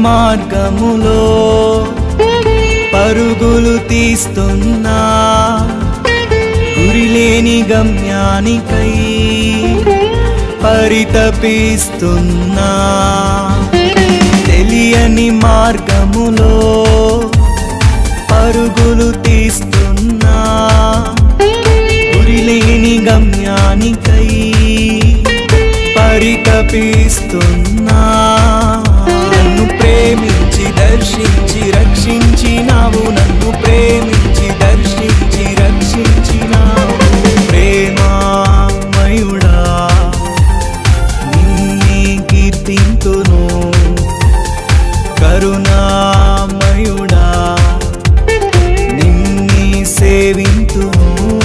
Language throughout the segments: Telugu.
మార్గములో పరుగులు తీస్తున్నా గురిలేని గమ్యానికై పరితపిస్తున్నా తెలియని మార్గములో పరుగులు తీస్తున్నా గురిలేని గమ్యానికై పరితపిస్తున్నా నన్ను ప్రేమించి దర్శించి రక్షించినావు నన్ను ప్రేమించి దర్శించి రక్షించినావు ప్రేమామయుడా నిన్నే కీర్తింతును కరుణామయుడా నిన్నే సేవింతును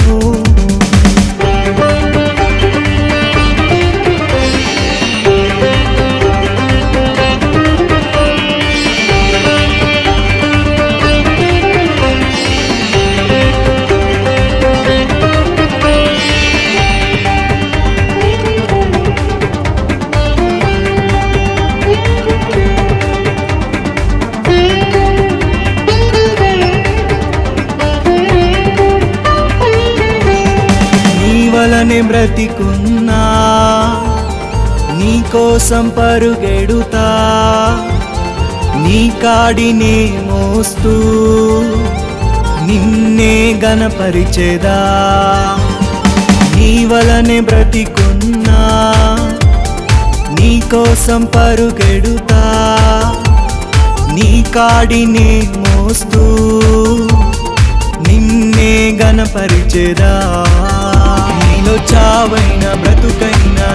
నీ వలనే బ్రతికున్నా నీ కోసం పరుగెడుతా నీ కాడినే మోస్తూ నిన్నే గనపరిచేదా నీ వలనే బ్రతికున్నా నీ కోసం పరుగెడుతా నీ కాడినే మోస్తూ నిన్నే గనపరిచేదా నీలో చావైన బ్రతుకైనా